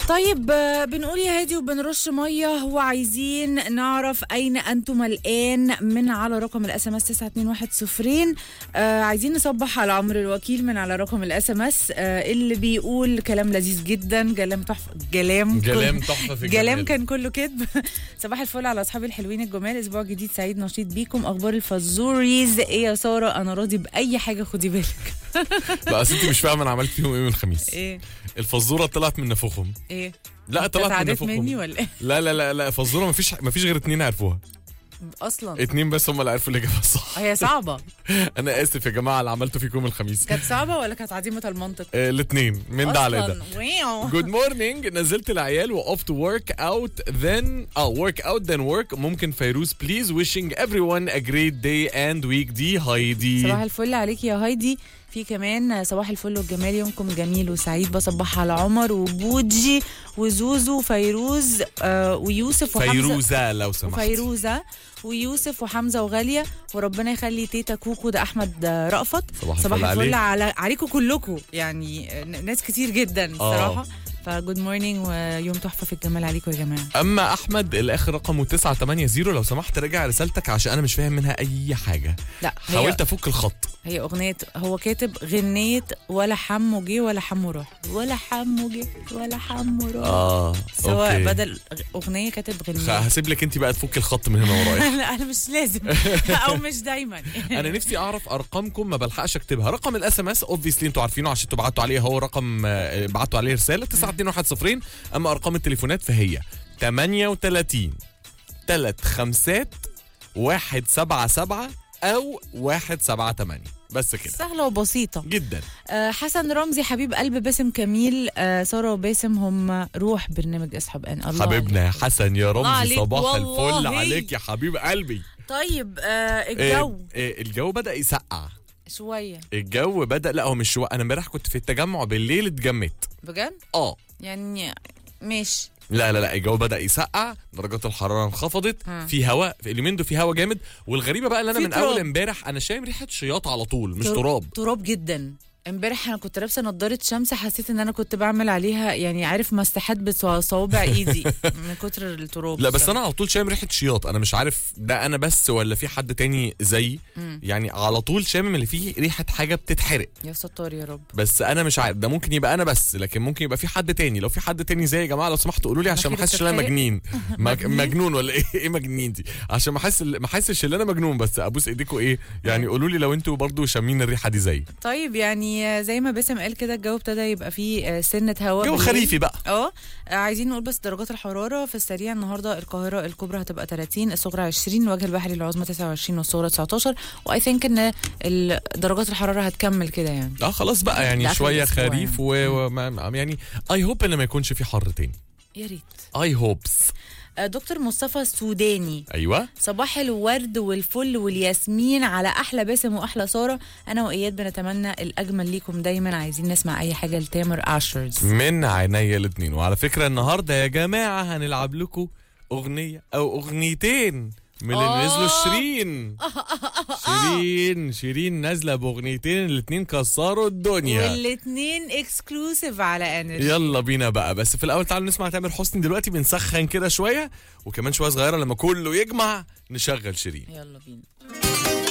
طيب آه، بنقول يا هادي وبنرش ميه وعايزين نعرف اين انتم الان من على رقم الاس ام اس 921 آه عايزين نصبح على عمرو الوكيل من على رقم الاس ام اس اللي بيقول كلام لذيذ جدا كلام تحفه كلام جلام تحفه في جلام الجمال. كان كله كذب صباح الفل على اصحابي الحلوين الجمال اسبوع جديد سعيد نشيط بيكم اخبار الفزوريز ايه يا ساره انا راضي باي حاجه خدي بالك لا اصل انت مش فاهمه انا عملت فيهم ايه من الخميس ايه الفزوره طلعت من نفوخهم ايه لا انت طلعت من اتعديت مني نفوخهم ولا ايه لا لا لا لا فزوره ما فيش ما فيش غير اتنين عرفوها اصلا اتنين بس هم اللي عرفوا الاجابه الصح هي صعبه انا اسف يا جماعه اللي عملته فيكم الخميس كانت صعبه ولا كانت عديمه المنطق آه الاثنين من ده على ده أصلاً. واو. جود مورنينج نزلت العيال واوف تو ورك اوت ذن اه ورك اوت ذن ورك ممكن فيروز بليز wishing everyone a great day and week دي هايدي صباح الفل عليك يا هايدي في كمان صباح الفل والجمال يومكم جميل وسعيد بصبح على عمر وبوجي وزوزو وفيروز آه ويوسف وحمزه فيروزة لو سمحت وفيروزه ويوسف وحمزه وغاليه وربنا يخلي تيتا كوكو ده احمد آه، رأفت صباح صباح الفل الفل عليك. على عليكم كلكم يعني آه، ناس كتير جدا الصراحه فجود مورنينج ويوم تحفه في الجمال عليكم يا جماعه اما احمد الاخر رقمه 980 لو سمحت راجع رسالتك عشان انا مش فاهم منها اي حاجه لا هي حاولت افك الخط هي اغنيه هو كاتب غنيه ولا حمو جه ولا حمو راح ولا حمو جه ولا حمو راح اه سواء أوكي. بدل اغنيه كاتب خ- غنيه هسيب لك انت بقى تفك الخط من هنا ورايا لا انا مش لازم او مش دايما انا نفسي اعرف ارقامكم ما بلحقش اكتبها رقم الاس ام اس اوبفيسلي انتوا عارفينه عشان انتوا بعتوا عليه هو رقم آه، بعتوا عليه رساله 92110 اما ارقام التليفونات فهي 38 3 خمسات 177 او 178 بس كده سهله وبسيطه جدا آه، حسن رمزي حبيب قلب باسم كميل آه، ساره وباسم هم روح برنامج اصحاب ان الله حبيبنا يا حسن يا رمزي عليك صباح والله. الفل عليك يا حبيب قلبي طيب آه، إيه، الجو إيه، الجو بدا يسقع شويه الجو بدا لا هو مش شو... انا امبارح كنت في التجمع بالليل اتجمدت بجد اه يعني ماشي لا لا لا الجو بدا يسقع درجات الحراره انخفضت ها. في هواء في اليومين دول في هواء جامد والغريبه بقى اللي انا في من تراب. اول امبارح انا شايم ريحه شياط على طول مش تر- تراب تراب جدا امبارح انا كنت لابسه نضاره شمس حسيت ان انا كنت بعمل عليها يعني عارف مساحات بصوابع ايدي من كتر التراب لا بس انا على طول شامم ريحه شياط انا مش عارف ده انا بس ولا في حد تاني زيي يعني على طول شامم اللي فيه ريحه حاجه بتتحرق يا ستار يا رب بس انا مش عارف ده ممكن يبقى انا بس لكن ممكن يبقى في حد تاني لو في حد تاني زي يا جماعه لو سمحتوا قولوا لي عشان ما مناخيرك احسش ان انا بتتحرق؟ مجنين مج- مجنين؟ مجنون ولا ايه ايه مجنين دي عشان ما احس ما احسش ان انا مجنون بس ابوس ايديكم ايه يعني قولوا لي لو انتوا برضو شامين الريحه دي زي طيب يعني آه، زي ما باسم قال كده الجو ابتدى يبقى فيه آه، سنه هواء جو بالليل. خريفي بقى اه آه، عايزين نقول بس درجات الحراره في السريع النهارده القاهره الكبرى هتبقى 30 الصغرى 20 الوجه البحري العظمى 29 والصغرى 19 واي ثينك ان ال- درجات الحراره هتكمل كده يعني اه خلاص بقى يعني لآخر شويه الأسبوع خريف و... و... ما- يعني اي هوب ان ما يكونش في حر تاني يا ريت اي هوبس آه، دكتور مصطفى السوداني ايوه صباح الورد والفل والياسمين على احلى باسم واحلى ساره انا واياد بنتمنى الاجمل ليكم دايما عايزين نسمع اي حاجه لتامر اشرز من عينيا الاثنين وعلى فكره النهارده يا جماعه هنلعب لكم اغنيه او اغنيتين من اللي آه. نزلوا شيرين شيرين شيرين نازله باغنيتين الاثنين كسروا الدنيا والاتنين اكسكلوسيف على انرجي يلا بينا بقى بس في الاول تعالوا نسمع تامر حسني دلوقتي بنسخن كده شويه وكمان شويه صغيره لما كله يجمع نشغل شيرين يلا بينا